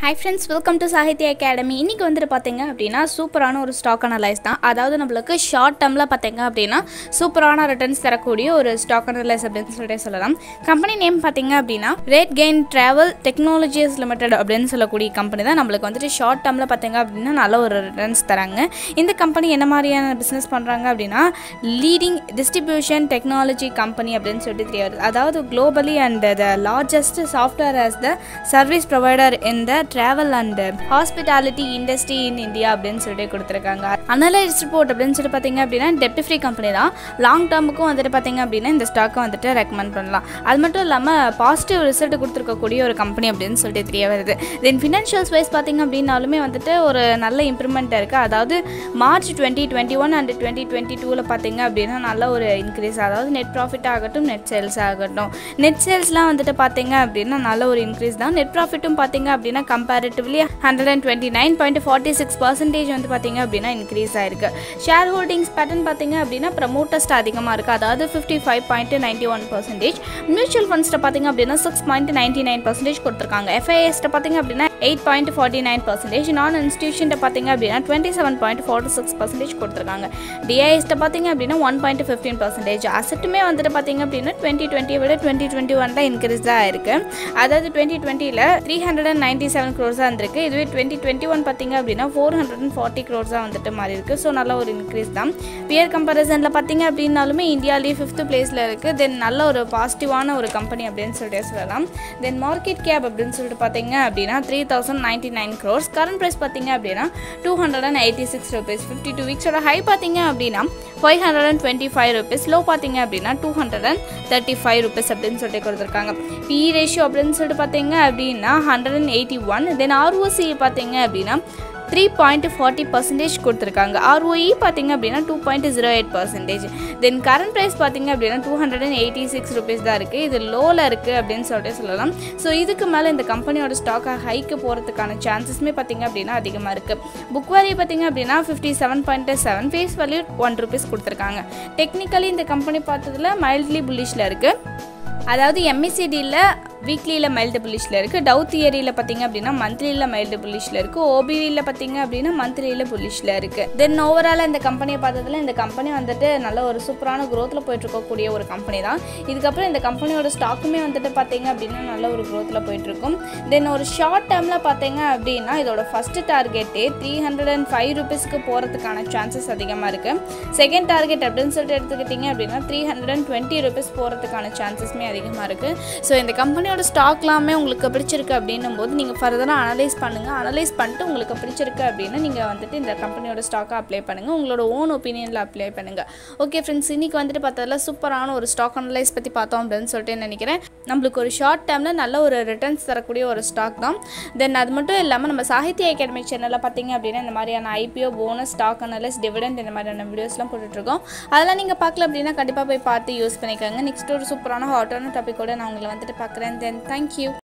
hi friends welcome to Sahitya Akademi இன்றைக்கி வந்துட்டு பார்த்தீங்க அப்படின்னா சூப்பரான ஒரு ஸ்டாக் அனலைஸ் தான் அதாவது நம்மளுக்கு ஷார்ட் டேர்மில் பார்த்தீங்க அப்படின்னா சூப்பரான ரிட்டர்ன்ஸ் தரக்கூடிய ஒரு ஸ்டாக் அனலைஸ் அப்படின்னு சொல்லிட்டு சொல்லலாம் கம்பெனி நேம் பார்த்தீங்க அப்படின்னா RateGain travel technologies limited அப்படின்னு சொல்லக்கூடிய கம்பெனி தான் நம்மளுக்கு வந்துட்டு ஷார்ட் டேர்மில் பார்த்தீங்க அப்படின்னா நல்ல ஒரு ரிட்டர்ன்ஸ் தராங்க இந்த கம்பெனி என்ன மாதிரியான பிஸ்னஸ் பண்ணுறாங்க அப்படின்னா லீடிங் டிஸ்ட்ரிபியூஷன் டெக்னாலஜி கம்பெனி அப்படின்னு சொல்லிட்டு தெரிய வருது அதாவது globally and the largest software as the service provider in the travel and hospitality industry in India அப்படின்னு சொல்லிட்டு கொடுத்துருக்காங்க அனலைஸ் ரிப்போர்ட் அப்படின்னு சொல்லிட்டு பார்த்தீங்க அப்படின்னா டெப்ட் ஃப்ரீ கம்பெனி தான் லாங் டேர்முக்கும் வந்துட்டு பார்த்தீங்க அப்படின்னா இந்த ஸ்டாக்கை வந்துட்டு ரெக்கமெண்ட் பண்ணலாம் அது மட்டும் இல்லாமல் பாசிட்டிவ் ரிசல்ட் கொடுத்துருக்கக்கூடிய ஒரு கம்பெனி அப்படின்னு சொல்லிட்டு தெரிய வருது தென் ஃபினான்ஷியல்ஸ் வைஸ் பார்த்தீங்க அப்படின்னாலுமே வந்துட்டு ஒரு நல்ல இம்ப்ரூவ்மெண்ட் இருக்குது அதாவது March twenty twenty one and twenty twenty டூவில் பார்த்தீங்க அப்படின்னா நல்ல ஒரு இன்க்ரீஸ் அதாவது நெட் ப்ராஃபிட் ஆகட்டும் நெட் சேல்ஸ் ஆகட்டும் நெட் சேல்ஸ்லாம் வந்துட்டு பார்த்தீங்க அப்படின்னா நல்ல ஒரு இன்க்ரீஸ் தான் நெட் ப்ராஃபிட்டும் பார்த்தீங்க அப்படின்னா comparatively hundred and twenty nine point forty six percentage வந்து பார்த்தீங்க அப்படின்னா இன்க்ரீஸ் ஆயிருக்கு ஷேர் ஹோல்டிங்ஸ் பேட்டர்ன் பார்த்தீங்க அப்படின்னா ப்ரமோட்டஸ்ட் அதிகமாக இருக்குது அதாவது fifty five point ninety one percentage mutual ஃபண்ட்ஸ்ட்டை பார்த்தீங்க அப்படின்னா six point ninety nine percentage கொடுத்துருக்காங்க எஃப்ஐஎஸ்ட்டை பார்த்தீங்க அப்படின்னா eight point forty nine percentage non இன்ஸ்டியூஷன்ட்ட பார்த்தீங்க அப்படின்னா twenty seven point forty six percentage கொடுத்துருக்காங்க டிஐஎஸ்ட்டை பார்த்தீங்க அப்படின்னா ஒன் பாயிண்ட் ஃபிஃப்டீன் பர்சன்டேஜ் அசட்டுமே வந்துட்டு பார்த்தீங்க அப்படின்னா டுவெண்ட்டி டுவெண்ட்டியை விட டுவெண்ட்டி டுவெண்ட்டி ஒன் தான் இன்க்ரீஸ் தான் ஆயிருக்கு அதாவது டுவெண்ட்டி டுவெண்ட்டியில் three hundred and ninety seven க்ரோர்ஸாக இருந்திருக்கு இதுவே டுவெண்ட்டி டுவெண்ட்டி ஒன் பார்த்தீங்க அப்படின்னா ஃபோர் ஹண்ட்ரட் அண்ட் ஃபார்ட்டி க்ரோர்ஸாக வந்துட்டு மாறி இருக்கு ஸோ நல்ல ஒரு இன்க்ரீஸ் தான் பியர் கம்பேரிசனில் பார்த்தீங்க அப்படின்னாலுமே இந்தியாவிலேயே ஃபிஃப்த் பிளேஸில் இருக்குது தென் நல்ல ஒரு பாசிட்டிவான ஒரு கம்பெனி அப்படின்னு சொல்லிட்டு சொல்லலாம் தென் மார்க்கெட் கேப் அப்படின்னு சொல்லிட்டு பார்த்தீங்க அப்படின்னா three thousand ninety nine crores current price பார்த்தீங்க அப்படின்னா two hundred and eighty six rupees fifty two வீக்ஸோட ஹை பார்த்தீங்க அப்படின்னா five hundred and twenty five rupees low பார்த்தீங்க அப்படின்னா two hundred and thirty five rupees அப்படின்னு சொல்லிட்டு கொடுத்துருக்காங்க பி ரேஷியோ அப்படின்னு சொல்லிட்டு பார்த்தீங்க அப்படின்னா hundred and eighty one then ROC பார்த்தீங்க அப்படின்னா த்ரீ பாயிண்ட் ஃபார்ட்டி பர்சன்டேஜ் கொடுத்துருக்காங்க ஆர்ஓஇ பார்த்தீங்க அப்படின்னா two point zero eight percentage தென் கரண்ட் ப்ரைஸ் பார்த்தீங்க அப்படின்னா two hundred and eighty six rupees தான் இருக்குது இது லோவில் இருக்குது அப்படின்னு சொல்லிட்டு சொல்லலாம் ஸோ இதுக்கு மேலே இந்த கம்பெனியோட ஸ்டாக்கை ஹைக்கு போகிறதுக்கான சான்சஸ்மே பார்த்தீங்க அப்படின்னா அதிகமாக இருக்குது புக் வேல்யூ பார்த்தீங்க அப்படின்னா fifty seven point seven face value one rupees கொடுத்துருக்காங்க டெக்னிக்கலி இந்த கம்பெனி பார்த்ததில் மைல்ட்லி புல்லிஷில் இருக்குது அதாவது எம்இசிடியில் வீக்லியில் மைல்டு புல்லிஷில் இருக்குது டவு தியரியில் பார்த்தீங்க அப்படின்னா மந்த்லியில் மைல்டு புல்லிஷில் இருக்குது ஓபிவியில் பார்த்தீங்க அப்படின்னா மந்த்லியில் புல்லிஷில் இருக்குது தென் ஓவராலாக இந்த கம்பெனியை பார்த்ததுல இந்த கம்பெனி வந்துட்டு நல்ல ஒரு சூப்பரான க்ரோத்தில் போயிட்டுருக்கக்கூடிய ஒரு கம்பெனி தான் இதுக்கப்புறம் இந்த கம்பெனியோட ஸ்டாக்குமே வந்துட்டு பார்த்தீங்க அப்படின்னா நல்ல ஒரு க்ரோத்தில் போயிட்டுருக்கும் தென் ஒரு ஷார்ட் டேர்மில் பார்த்தீங்க அப்படின்னா இதோட ஃபஸ்ட்டு டார்கெட்டே த்ரீ ஹண்ட்ரட் அண்ட் ஃபைவ் ருபீஸ்க்கு போகிறதுக்கான சான்சஸ் அதிகமாக இருக்குது செகண்ட் டார்கெட் அப்படின்னு சொல்லிட்டு எடுத்துக்கிட்டிங்க அப்படின்னா three hundred and twenty rupees போகிறதுக்கான சான்சஸ்மே அதிகமாக இருக்குது ஸோ இந்த கம்பெனியோட ஸ்டாக்லாமே உங்களுக்கு பிடிச்சிருக்கு அப்படின்னும் போது நீங்கள் ஃபர்தராக அனலைஸ் பண்ணுங்கள் அனலைஸ் பண்ணிட்டு உங்களுக்கு பிடிச்சிருக்கு அப்படின்னு நீங்கள் வந்துட்டு இந்த கம்பெனியோட ஸ்டாக்கை அப்ளை பண்ணுங்கள் உங்களோட ஓன் ஒப்பீனியனில் அப்ளை பண்ணுங்கள் ஓகே ஃப்ரெண்ட்ஸ் இன்றைக்கி வந்துட்டு பார்த்ததில் சூப்பரான ஒரு ஸ்டாக் அனலைஸ் பற்றி பார்த்தோம் அப்படின்னு சொல்லிட்டு நினைக்கிறேன் நம்மளுக்கு ஒரு ஷார்ட் டைமில் நல்ல ஒரு ரிட்டர்ன்ஸ் தரக்கூடிய ஒரு ஸ்டாக் தான் தென் அது மட்டும் இல்லாமல் நம்ம சாகித்ய அகாடமி சேனலில் பார்த்தீங்க அப்படின்னா இந்த மாதிரியான IPO bonus stock analyse dividend இந்த மாதிரியான வீடியோஸ்லாம் போட்டுட்ருக்கோம் அதெல்லாம் நீங்கள் பார்க்கல அப்படின்னா கண்டிப்பாக போய் பார்த்து யூஸ் பண்ணிக்கோங்க நெக்ஸ்ட் ஒரு சூப்பரான ஹாட்டான டாப்பிக்கோட நான் உங்களை வந்துட்டு பார்க்குறேன் தென் தேங்க்யூ